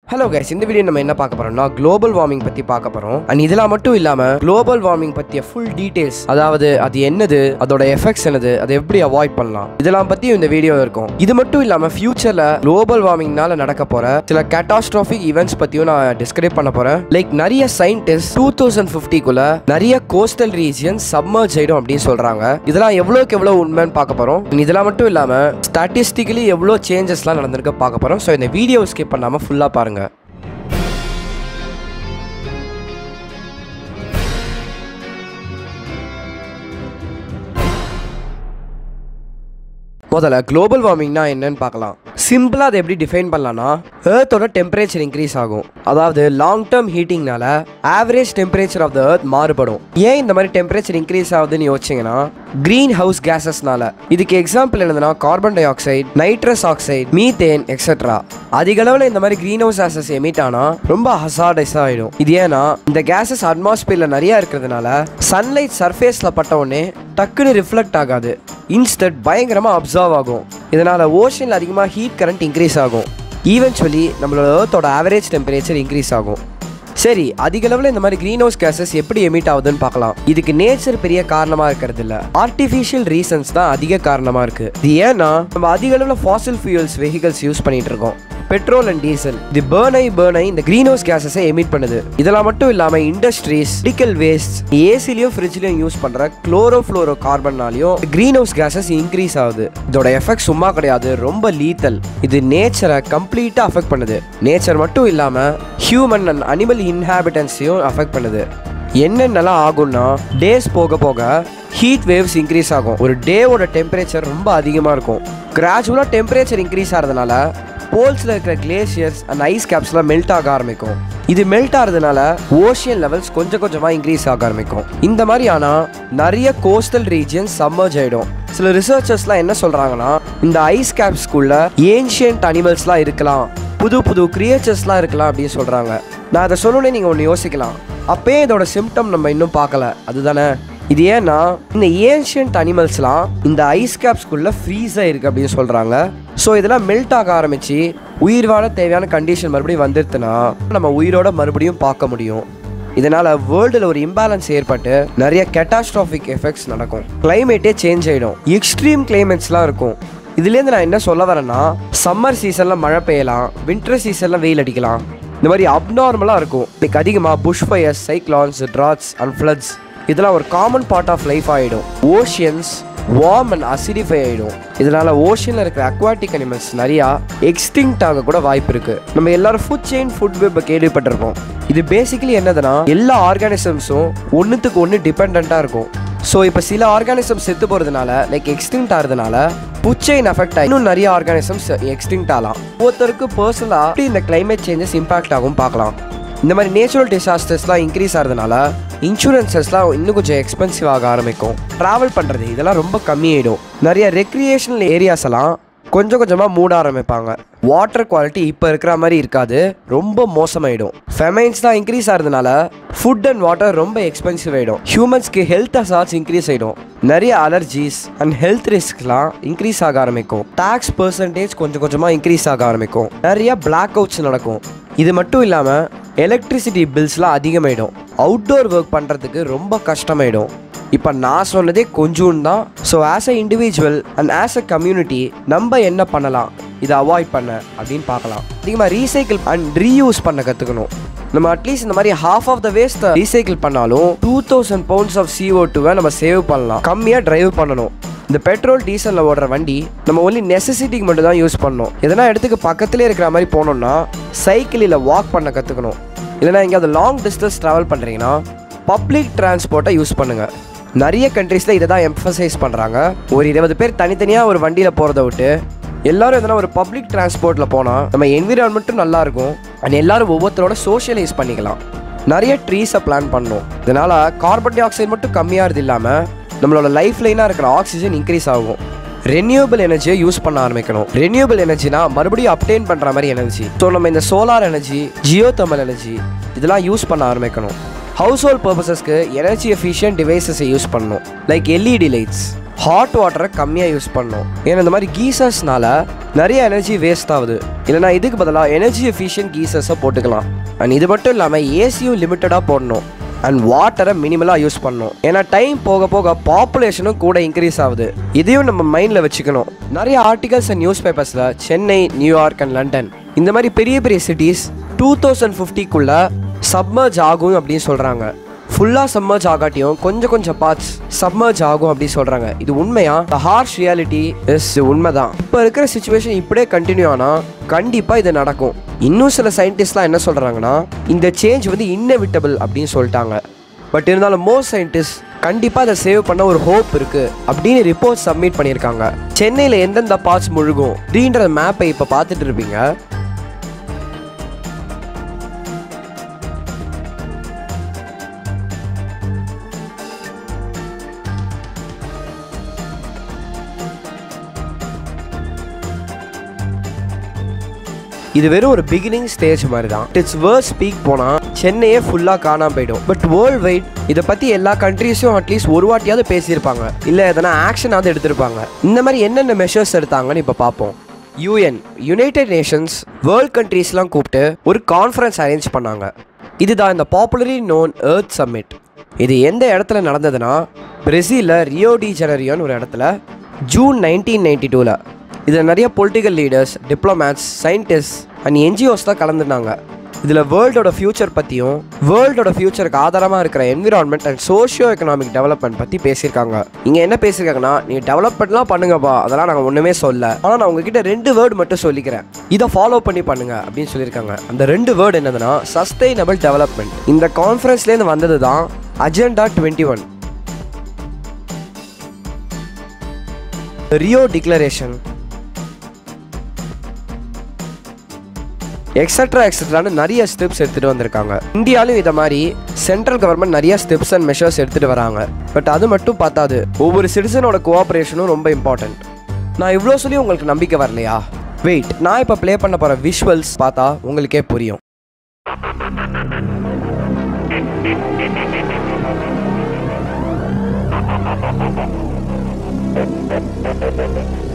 Hello guys இந்த video நம்ம என்ன பார்க்க போறோம்னா குளோபல் வார்மிங் பத்தி பார்க்க போறோம் அண்ட் இதெல்லாம் மட்டும் இல்லாம குளோபல் வார்மிங் பத்திய ஃபுல் டீடைல்ஸ் அதாவது அது என்னது அதோட எஃபெக்ட்ஸ் என்னது அதை எப்படி அவாய்ட் பண்ணலாம் இதெல்லாம் பத்தி இந்த வீடியோ இருக்கும் இது மட்டும் இல்லாம ஃபியூச்சர்ல குளோபல் வார்மிங்னால நடக்க போற சில கேட்டாஸ்ட்ராஃபிக் ஈவெண்ட்ஸ் பத்தியும் நான் டிஸ்கிரைப் பண்ண போறேன் லைக் நிறைய சயின்டிஸ்ட் டூ தௌசண்ட் ஃபிஃப்டிக்குள்ள நிறைய கோஸ்டல் ரீஜியன் சப்மர்ஜ் ஆயிடும் அப்படின்னு சொல்றாங்க இதெல்லாம் எவ்வளோக்கு எவ்வளோ உண்மைன்னு பார்க்க போறோம் And இதெல்லாம் மட்டும் இல்லாம ஸ்டாட்டிஸ்டிக்கலி எவ்வளோ சேஞ்சஸ்லாம் நடந்திருக்கு பார்க்க போறோம் ஸோ இந்த வீடியோ ஸ்கிப் பண்ணாம ஃபுல்லா பாருங்க முதல்ல குளோபல் வார்மிங்னா என்னன்னு பார்க்கலாம் சிம்பிளாக அதை எப்படி டிஃபைன் பண்ணலாம்னா ஏர்த்தோட டெம்பரேச்சர் இன்க்ரீஸ் ஆகும் அதாவது லாங் டேர்ம் ஹீட்டிங்னால average temperature of the earth மாறுபடும் ஏன் இந்த மாதிரி டெம்பரேச்சர் இன்க்ரீஸ் ஆகுதுன்னு யோசிச்சிங்கன்னா க்ரீன் ஹவுஸ் கேசஸ்னால இதுக்கு எக்ஸாம்பிள் என்னதுன்னா carbon dioxide nitrous oxide methane etcetera அதிக அளவில் இந்த மாதிரி க்ரீன் ஹவுஸ் கேசஸ் எமிட் ஆனா ரொம்ப ஹசார்டைஸாக ஆகிடும் இது ஏன்னா இந்த கேசஸ் அட்மாஸ்பியரில் நிறைய இருக்கிறதுனால சன்லைட் சர்ஃபேஸில் பட்ட உடனே டக்குன்னு ரிஃப்ளெக்ட் ஆகாது இன்ஸ்டன்ட் பயங்கரமாக அப்சர்வ் ஆகும் இதனால் ஓஷனில் அதிகமாக ஹீட் கரண்ட் இன்க்ரீஸ் ஆகும் ஈவென்ச்சுவலி நம்மளோட ஏர்த்தோட ஆவரேஜ் டெம்பரேச்சர் இன்க்ரீஸ் ஆகும் சரி அதிக அளவில் இந்த மாதிரி க்ரீன் ஹவுஸ் கேசஸ் எப்படி எமிட் ஆகுதுன்னு பார்க்கலாம் இதுக்கு நேச்சர் பெரிய காரணமாக இருக்கிறது இல்ல ஆர்டிஃபிஷியல் ரீசன்ஸ் தான் அதிக காரணமாக இருக்கு இது ஏன்னா நம்ம அதிக அளவில் ஃபாசில் ஃபியூல்ஸ் வெஹிகல்ஸ் யூஸ் பண்ணிட்டு இருக்கோம் பெட்ரோல் அண்ட் டீசல் இது பேர்ன் ஆகி பேர்ன் ஆகி இந்த க்ரீன் ஹவுஸ் கேசஸை எமிட் பண்ணுது இதெல்லாம் மட்டும் இல்லாமல் இண்டஸ்ட்ரீஸ் மெடிக்கல் வேஸ்ட் ஏசிலையும் ஃப்ரிட்ஜ்லையும் யூஸ் பண்ணுற குளோரோ ஃப்ளோரோ கார்பன்னாலையும் க்ரீன் ஹவுஸ் கேசஸ் இன்க்ரீஸ் ஆகுது இதோட எஃபெக்ட் சும்மா கிடையாது ரொம்ப லீத்தல் இது நேச்சரை கம்ப்ளீட்டாக அஃபெக்ட் பண்ணுது நேச்சர் மட்டும் இல்லாமல் ஹியூமன் அண்ட் அனிமல் இன்ஹாபிட்டன்ஸையும் அஃபெக்ட் பண்ணுது என்னென்னலாம் ஆகும்னா டேஸ் போக போக ஹீட் வேவ்ஸ் இன்க்ரீஸ் ஆகும் ஒரு டேவோட டெம்பரேச்சர் ரொம்ப அதிகமாக இருக்கும் கிராஜுவலாக டெம்பரேச்சர் இன்க்ரீஸ் ஆகிறதுனால போல்ஸில் இருக்கிற கிளேசியர்ஸ் அண்ட் ஐஸ் கேப்ஸ்லாம் மெல்ட் ஆக ஆரம்பிக்கும் இது மெல்ட் ஆகிறதுனால ஓஷியன் லெவல்ஸ் கொஞ்சம் கொஞ்சமாக இன்க்ரீஸ் ஆக ஆரம்பிக்கும் இந்த மாதிரி ஆனால் நிறைய கோஸ்டல் ரீஜியன்ஸ் சம்மர்ஜ் ஆகிடும் சில ரிசர்ச்சர்ஸ்லாம் என்ன சொல்கிறாங்கன்னா இந்த ஐஸ் கேப்ஸ்குள்ள ஏன்ஷியன்ட் அனிமல்ஸ்லாம் இருக்கலாம் புது புது கிரியேச்சர்ஸ்லாம் இருக்கலாம் அப்படின்னு சொல்கிறாங்க நான் அதை சொன்னோன்னே நீங்கள் ஒன்று யோசிக்கலாம் அப்பயே இதோட சிம்டம் நம்ம இன்னும் பார்க்கல அதுதானே இது ஏன்னா இந்த ஏன்ஷியன்ட் அனிமல்ஸ்லாம் இந்த ஐஸ் கேப்ஸ்குள்ள ஃப்ரீஸ் ஆயிருக்கு அப்படின்னு சொல்கிறாங்க ஸோ இதெல்லாம் மெல்ட் ஆக ஆரம்பிச்சு உயிர் வாழ தேவையான கண்டிஷன் மறுபடியும் வந்துருச்சுன்னா நம்ம உயிரோட மறுபடியும் பார்க்க முடியும் இதனால் வேர்ல்டில் ஒரு இம்பேலன்ஸ் ஏற்பட்டு நிறைய கேட்டாஸ்ட்ராஃபிக் எஃபெக்ட்ஸ் நடக்கும் கிளைமேட்டே சேஞ்ச் ஆகிடும் எக்ஸ்ட்ரீம் கிளைமேட்ஸ்லாம் இருக்கும் இதுலேருந்து நான் என்ன சொல்ல வரேன்னா சம்மர் சீசனில் மழை பெய்யலாம் வின்டர் சீசனில் வெயில் அடிக்கலாம் இந்த மாதிரி அப்நார்மலாக இருக்கும் லைக் அதிகமாக bush fires cyclones droughts and floods இதெல்லாம் ஒரு காமன் பார்ட் ஆஃப் லைஃப் ஆகிடும் ஓஷியன்ஸ் வார்ம் அண்ட் அசிடிஃபை ஆகிடும் இதனால் ஓஷனில் இருக்கிற அக்வாட்டிக் அனிமல்ஸ் நிறையா எக்ஸ்டிங்க்ட் ஆக கூட வாய்ப்பு இருக்குது நம்ம எல்லாரும் ஃபுட் செயின் ஃபுட் வெப் கேள்விப்பட்டிருப்போம் இது பேசிக்கலி என்னதுன்னா எல்லா ஆர்கானிசம்ஸும் ஒன்றுத்துக்கு ஒன்று டிபெண்ட்டாக இருக்கும் ஸோ இப்போ சில ஆர்கானிசம் செத்து போகிறதுனால லைக் எக்ஸ்டிங்க்ட் ஆகிறதுனால புச்சைன் அஃபெக்ட் ஆகி இன்னும் நிறைய ஆர்கானிசம்ஸ் எக்ஸ்டிங்க்ட் ஆகலாம் ஒவ்வொருத்தருக்கு பர்சனலாக இந்த கிளைமேட் சேஞ்சஸ் இம்பாக்ட் ஆகும் பார்க்கலாம் இந்த மாதிரி நேச்சுரல் டிசாஸ்டர்ஸ்லாம் இன்க்ரீஸ் ஆகிறதுனால இன்சூரன்சஸ்லாம் இன்னும் கொஞ்சம் எக்ஸ்பென்சிவ் ஆக ஆரம்பிக்கும் ட்ராவல் பண்ணுறது இதெல்லாம் ரொம்ப கம்மியாயிடும் நிறைய ரெக்ரியேஷனல் ஏரியாஸ் எல்லாம் கொஞ்சம் கொஞ்சமாக மூட ஆரம்பிப்பாங்க வாட்டர் குவாலிட்டி இப்போ இருக்கிற மாதிரி இருக்காது ரொம்ப மோசமாயிடும் ஃபெமைன்ஸ் தான் இன்க்ரீஸ் ஆகிறதுனால ஃபுட் அண்ட் வாட்டர் ரொம்ப எக்ஸ்பென்சிவ் ஆகிடும் ஹியூமன்ஸ்க்கு ஹெல்த் அசார்ட்ஸ் இன்க்ரீஸ் ஆகிடும் நிறைய அலர்ஜிஸ் அண்ட் ஹெல்த் ரிஸ்க்லாம் இன்க்ரீஸ் ஆக ஆரம்பிக்கும் டாக்ஸ் பர்சன்டேஜ் கொஞ்சம் கொஞ்சமாக இன்க்ரீஸ் ஆக ஆரம்பிக்கும் நிறைய பிளாக் அவுட்ஸ் நடக்கும் இது மட்டும் இல்லாமல் எலக்ட்ரிசிட்டி பில்ஸ்லாம் அதிகமாயிடும் அவுட்டோர் ஒர்க் பண்ணுறதுக்கு ரொம்ப கஷ்டமாயிடும் இப்போ நான் சொன்னதே கொஞ்சம் தான் so as a individual and as a community நம்ம என்ன பண்ணலாம் இதை அவாய்ட் பண்ண அப்படின்னு பார்க்கலாம் அதிகமாக ரீசைக்கிள் அண்ட் ரீயூஸ் பண்ண கற்றுக்கணும் நம்ம அட்லீஸ்ட் இந்த மாதிரி half of the waste recycle பண்ணாலும் two thousand pounds of CO டூவை நம்ம சேவ் பண்ணலாம் கம்மியாக டிரைவ் பண்ணணும் இந்த பெட்ரோல் டீசலில் ஓடுற வண்டி நம்ம ஒன்லி நெசசிட்டிக்கு மட்டும் தான் யூஸ் பண்ணணும் எதனா இடத்துக்கு பக்கத்துலேயே இருக்கிற மாதிரி போனோம்னா சைக்கிள் இல்லை வாக் பண்ண கற்றுக்கணும் இல்லைனா எங்கேயாவது லாங் டிஸ்டன்ஸ் ட்ராவல் பண்ணுறீங்கன்னா பப்ளிக் டிரான்ஸ்போர்ட்டை யூஸ் பண்ணுங்கள் நிறைய கண்ட்ரீஸில் இதை தான் எம்ஃபசைஸ் பண்ணுறாங்க ஒரு இருபது பேர் தனித்தனியாக ஒரு வண்டியில் போகிறத விட்டு எல்லாரும் எதனா ஒரு பப்ளிக் டிரான்ஸ்போர்ட்டில் போனால் நம்ம என்விரான்மெண்ட்டும் நல்லா இருக்கும் அண்ட் எல்லாரும் ஒவ்வொருத்தரோட சோஷியலைஸ் பண்ணிக்கலாம் நிறைய ட்ரீஸை பிளான் பண்ணணும் இதனால் கார்பன் டை ஆக்சைடு மட்டும் கம்மியாகிறது இல்லாமல் நம்மளோட லைஃப் லைனாக இருக்கிற ஆக்சிஜன் இன்க்ரீஸ் ஆகும் ரெனியூபிள் எனர்ஜியை யூஸ் பண்ண ஆரம்பிக்கணும் ரெனியூபிள் எனர்ஜினா மறுபடியும் அப்டேன் பண்ணுற மாதிரி எனர்ஜி ஸோ நம்ம இந்த solar energy geothermal energy இதெல்லாம் யூஸ் பண்ண ஆரம்பிக்கணும் ஹவுஸ் ஹோல்ட் பர்பஸஸ்க்கு எனர்ஜி எஃபிஷியன்ட் டிவைசஸை யூஸ் பண்ணணும் லைக் எல்இடி லைட்ஸ் ஹாட் வாட்டரை கம்மியாக யூஸ் பண்ணணும் ஏன்னா இந்த மாதிரி கீசர்ஸ்னால நிறைய எனர்ஜி வேஸ்ட் ஆகுது இல்லைனா இதுக்கு பதிலாக எனர்ஜி எஃபிஷியன்ட் கீசர்ஸை போட்டுக்கலாம் அண்ட் இது மட்டும் இல்லாமல் ஏசியும் லிமிட்டடாக போடணும் அண்ட் வாட்டரை மினிமலாக யூஸ் பண்ணணும் ஏன்னா டைம் போக போக பாப்புலேஷனும் கூட இன்க்ரீஸ் ஆகுது இதையும் நம்ம மைண்டில் வச்சுக்கணும் நிறைய ஆர்டிகல்ஸ் அண்ட் நியூஸ் பேப்பர்ஸில் சென்னை நியூயார்க் அண்ட் லண்டன் இந்த மாதிரி பெரிய பெரிய சிட்டிஸ் டூ தௌசண்ட் ஃபிஃப்டிக்குள்ளே சப்மர்ஜ் ஆகும் அப்படின்னு சொல்கிறாங்க ஃபுல்லாக சம்மர்ஜ் ஆகாட்டியும் கொஞ்சம் கொஞ்சம் பார்ட்ஸ் சப்மர்ஜ் ஆகும் அப்படின்னு சொல்கிறாங்க இது உண்மையா த ஹார்ஷ் ரியாலிட்டி இஸ் உண்மைதான் இப்போ இருக்கிற சுச்சுவேஷன் இப்படியே கண்டினியூ ஆனால் கண்டிப்பாக இது நடக்கும் இன்னும் சில சயின்டிஸ்ட்லாம் என்ன சொல்கிறாங்கன்னா இந்த சேஞ்ச் வந்து இன்னெவிட்டபிள் அப்படின்னு சொல்லிட்டாங்க பட் இருந்தாலும் மோஸ்ட் சயின்டிஸ்ட் கண்டிப்பாக அதை சேவ் பண்ண ஒரு ஹோப் இருக்குது அப்படின்னு ரிப்போர்ட் சப்மிட் பண்ணியிருக்காங்க சென்னையில் எந்தெந்த பார்ட்ஸ் முழுகும் அப்படின்ற மேப்பை இப்போ பார்த்துட்டு இருப்பீங்க இது வெறும் ஒரு பிகினிங் ஸ்டேஜ் மாதிரி தான் இட்ஸ் வேர்ஸ் ஸ்பீக் போனால் சென்னையே ஃபுல்லாக காணாம போயிடும் பட் வேர்ல்ட் வைட் இதை பற்றி எல்லா கண்ட்ரீஸும் அட்லீஸ்ட் ஒரு வாட்டியாவது பேசியிருப்பாங்க இல்லை எதனா ஆக்ஷனாவது எடுத்திருப்பாங்க இந்த மாதிரி என்னென்ன மெஷர்ஸ் எடுத்தாங்கன்னு இப்போ பார்ப்போம் யூஎன் யுனைடெட் நேஷன்ஸ் வேர்ல்ட் கண்ட்ரீஸ்லாம் கூப்பிட்டு ஒரு கான்ஃபரன்ஸ் அரேஞ்ச் பண்ணாங்க இதுதான் இந்த பாப்புலரி நோன் எர்த் சம்மிட் இது எந்த இடத்துல நடந்ததுன்னா பிரேசிலில் ரியோ டி ஜெனரியோன்னு ஒரு இடத்துல ஜூன் நைன்டீன் நைன்டி டூவில் இதில் நிறைய political leaders diplomats scientist and NGOs தான் கலந்துருந்தாங்க இதில் வேர்ல்டோட ஃபியூச்சர் பற்றியும் வேர்ல்டோட ஃபியூச்சருக்கு ஆதாரமாக இருக்கிற environment and socio economic development பற்றி பேசியிருக்காங்க இங்கே என்ன பேசியிருக்காங்கன்னா நீங்கள் டெவலப்மெண்ட்லாம் பண்ணுங்கப்பா அதெல்லாம் நாங்கள் ஒன்றுமே சொல்ல ஆனால் நான் உங்ககிட்ட ரெண்டு வேர்டு மட்டும் சொல்லிக்கிறேன் இதை ஃபாலோ பண்ணி பண்ணுங்க அப்படின்னு சொல்லியிருக்காங்க அந்த ரெண்டு வேர்டு என்னதுன்னா சஸ்டைனபிள் டெவலப்மெண்ட் இந்த கான்ஃபரன்ஸ்லேருந்து வந்தது தான் agenda twenty one Rio declaration etcetera எக்ஸட்ரான்னு நிறைய ஸ்டெப்ஸ் எடுத்துகிட்டு வந்திருக்காங்க இந்தியாவிலும் இதை மாதிரி சென்ட்ரல் கவர்மெண்ட் நிறைய ஸ்டெப்ஸ் அண்ட் மெஷர்ஸ் எடுத்துகிட்டு வராங்க பட் அது மட்டும் பார்த்தாது ஒவ்வொரு சிட்டிசனோட கோஆப்ரேஷனும் ரொம்ப இம்பார்ட்டன்ட் நான் இவ்வளோ சொல்லி உங்களுக்கு நம்பிக்கை வரலையா வெயிட் நான் இப்போ ப்ளே பண்ண போகிற விஷுவல்ஸ் பார்த்தா உங்களுக்கே புரியும் Thank you.